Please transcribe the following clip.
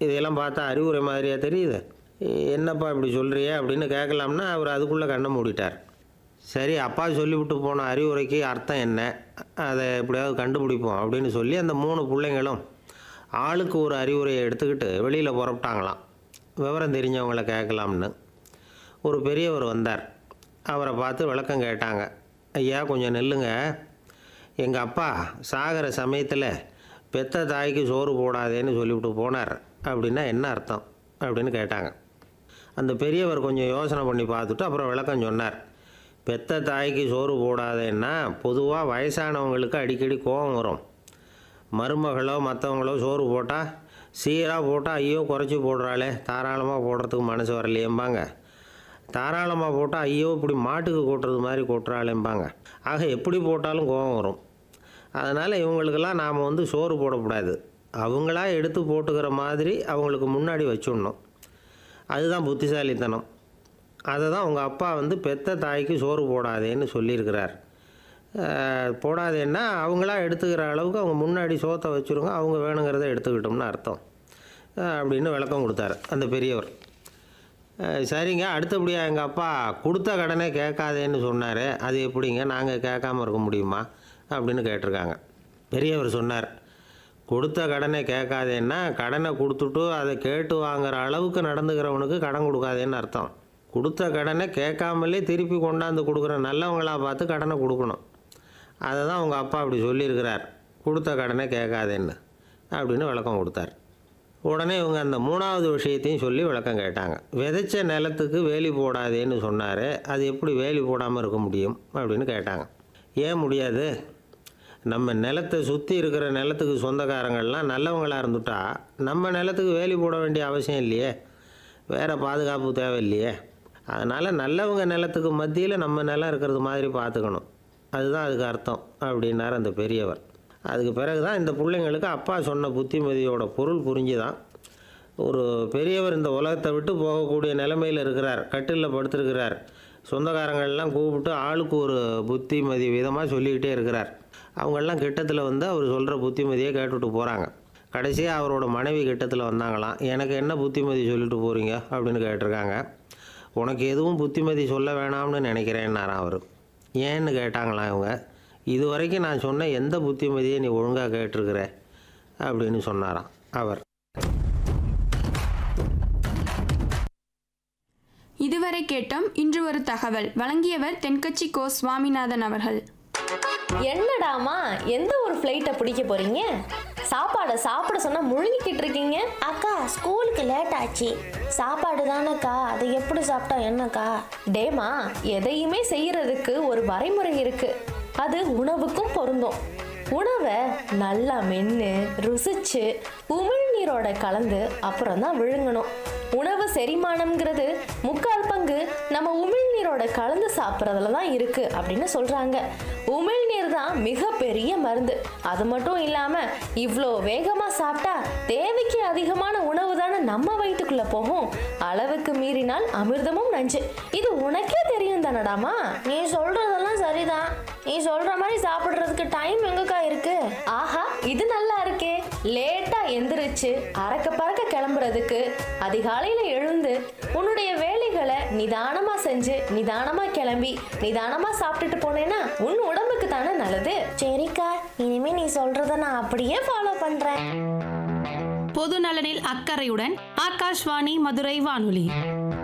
இதையெல்லாம் பார்த்தா அறிவுரை மாதிரியா தெரியுது என்னப்பா இப்படி சொல்கிறியே அப்படின்னு கேட்கலாம்னா அவர் அதுக்குள்ளே கண்ணை மூடிட்டார் சரி அப்பா சொல்லிவிட்டு போன அறிவுரைக்கு அர்த்தம் என்ன அதை எப்படியாவது கண்டுபிடிப்போம் அப்படின்னு சொல்லி அந்த மூணு பிள்ளைங்களும் ஆளுக்கு ஒரு அறிவுரையை எடுத்துக்கிட்டு வெளியில் புறப்பட்டாங்களாம் விவரம் தெரிஞ்சவங்கள கேட்கலாம்னு ஒரு பெரியவர் வந்தார் அவரை பார்த்து விளக்கம் கேட்டாங்க ஐயா கொஞ்சம் நெல்லுங்க எங்கள் அப்பா சாகிற சமயத்தில் பெத்த தாய்க்கு சோறு போடாதேன்னு சொல்லிவிட்டு போனார் அப்படின்னா என்ன அர்த்தம் அப்படின்னு கேட்டாங்க அந்த பெரியவர் கொஞ்சம் யோசனை பண்ணி பார்த்துட்டு அப்புறம் விளக்கம் சொன்னார் பெத்த தாய்க்கு சோறு போடாதேன்னா பொதுவாக வயசானவங்களுக்கு அடிக்கடி கோபம் வரும் மருமகளோ மற்றவங்களோ சோறு போட்டால் சீராக போட்டால் ஐயோ குறைச்சி போடுறாளே தாராளமாக போடுறதுக்கு மனசு வரலையேம்பாங்க தாராளமாக போட்டால் ஐயோ இப்படி மாட்டுக்கு கொட்டுறது மாதிரி கொட்டுறாளேம்பாங்க ஆக எப்படி போட்டாலும் கோபம் வரும் அதனால் இவங்களுக்கெல்லாம் நாம் வந்து சோறு போடக்கூடாது அவங்களா எடுத்து போட்டுக்கிற மாதிரி அவங்களுக்கு முன்னாடி வச்சுடணும் அதுதான் புத்திசாலித்தனம் அதை தான் உங்கள் அப்பா வந்து பெத்த தாய்க்கு சோறு போடாதேன்னு சொல்லியிருக்கிறார் அஹ், போடாதேன்னா அவங்களா எடுத்துக்கிற அளவுக்கு அவங்க முன்னாடி சோத்தை வச்சுருங்க அவங்க வேணுங்கிறத எடுத்துக்கிட்டோம்னு அர்த்தம் அஹ், அப்படின்னு விளக்கம் கொடுத்தாரு அந்த பெரியவர் அஹ், சரிங்க அடுத்தபடியாக எங்கள் அப்பா கொடுத்த கடனே கேட்காதேன்னு சொன்னார் அது எப்படிங்க நாங்கள் கேட்காம இருக்க முடியுமா அப்படின்னு கேட்டிருக்காங்க பெரியவர் சொன்னார் கொடுத்த கடனை கேட்காதேன்னா கடனை கொடுத்துட்டு அதை கேட்டு வாங்குற அளவுக்கு நடந்துக்கிறவனுக்கு கடன் கொடுக்காதேன்னு அர்த்தம் கொடுத்த கடனை கேட்காமலே திருப்பி கொண்டாந்து கொடுக்குற நல்லவங்களா பார்த்து கடனை கொடுக்கணும் அதை தான் உங்கள் அப்பா அப்படி சொல்லியிருக்கிறார் கொடுத்த கடனை கேட்காதேன்னு அப்படின்னு விளக்கம் கொடுத்தார் உடனே இவங்க அந்த மூணாவது விஷயத்தையும் சொல்லி விளக்கம் கேட்டாங்க விதைச்ச நிலத்துக்கு வேலி போடாதேன்னு சொன்னார் அது எப்படி வேலி போடாமல் இருக்க முடியும் அப்படின்னு கேட்டாங்க ஏன் முடியாது நம்ம நிலத்தை சுற்றி இருக்கிற நிலத்துக்கு சொந்தக்காரங்கள்லாம் நல்லவங்களாக இருந்துட்டா நம்ம நிலத்துக்கு வேலி போட வேண்டிய அவசியம் இல்லையே வேறு பாதுகாப்பு தேவையில்லையே அதனால் நல்லவங்க நிலத்துக்கு மத்தியில் நம்ம நிலம் இருக்கிறது மாதிரி பார்த்துக்கணும் அதுதான் அதுக்கு அர்த்தம் அப்படின்னார் அந்த பெரியவர் அதுக்கு பிறகு தான் இந்த பிள்ளைங்களுக்கு அப்பா சொன்ன புத்திமதியோட பொருள் புரிஞ்சுதான் ஒரு பெரியவர் இந்த உலகத்தை விட்டு போகக்கூடிய நிலைமையில் இருக்கிறார் கட்டிலில் படுத்திருக்கிறார் சொந்தக்காரங்கள்லாம் கூப்பிட்டு ஆளுக்கு ஒரு புத்திமதி விதமாக சொல்லிக்கிட்டே இருக்கிறார் அவங்கெல்லாம் கிட்டத்தில் வந்து அவர் சொல்கிற புத்திமதியை கேட்டுட்டு போகிறாங்க கடைசியாக அவரோட மனைவி கிட்டத்தில் வந்தாங்களாம் எனக்கு என்ன புத்திமதி சொல்லிட்டு போகிறீங்க அப்படின்னு கேட்டிருக்காங்க உனக்கு எதுவும் புத்திமதி சொல்ல வேணாம்னு நினைக்கிறேன்னாராம் அவர் ஏன்னு கேட்டாங்களாம் இவங்க இது வரைக்கும் நான் சொன்ன எந்த புத்திமதியை நீ ஒழுங்காக கேட்டிருக்கிற அப்படின்னு சொன்னாராம் அவர் இதுவரை கேட்டோம் இன்று ஒரு தகவல் வழங்கியவர் தென்கட்சி கோ சுவாமிநாதன் அவர்கள் என்னடாமா எந்த ஒரு ஃப்ளைட்டை பிடிக்க போறீங்க சாப்பாடை சாப்பிட சொன்னா முழுங்கிக்கிட்டு இருக்கீங்க அக்கா ஸ்கூலுக்கு லேட் ஆச்சு சாப்பாடு தானேக்கா அதை எப்படி சாப்பிட்டா என்னக்கா டேமா எதையுமே செய்யறதுக்கு ஒரு வரைமுறை இருக்கு அது உணவுக்கும் பொருந்தும் உணவை நல்லா மென்று ருசிச்சு உமிழ்நீரோட கலந்து அப்புறம் தான் விழுங்கணும் உணவு செரிமானம்ங்கிறது முக்கால் பங்கு நம்ம உமிழ்நீரோட கலந்து சாப்பிட்றதுல தான் இருக்கு அப்படின்னு சொல்றாங்க உமிழ்நீர் தான் மிகப்பெரிய மருந்து அது மட்டும் இல்லாம இவ்வளோ வேகமா சாப்பிட்டா தேவைக்கு அதிகமான உணவு தானே நம்ம வயிற்றுக்குள்ள போகும் அளவுக்கு மீறினால் அமிர்தமும் நஞ்சு இது உனக்கே தெரியும் தானடாமா நீ சொல்றதெல்லாம் சரிதான் நீ சொல்ற மாதிரி சாப்பிடுறதுக்கு டைம் எங்கக்கா இருக்கு ஆஹா இது நல்லா இருக்கே லேட்டா எந்திரிச்சு அறக்க பறக்க கிளம்புறதுக்கு அதிகாலையில எழுந்து உன்னுடைய வேலைகளை நிதானமா செஞ்சு நிதானமா கிளம்பி நிதானமா சாப்பிட்டுட்டு போனேன்னா உன் உடம்புக்கு தானே நல்லது சரிக்கா இனிமே நீ சொல்றத நான் அப்படியே ஃபாலோ பண்றேன் பொது நலனில் அக்கறையுடன் ஆகாஷ்வாணி மதுரை வானொலி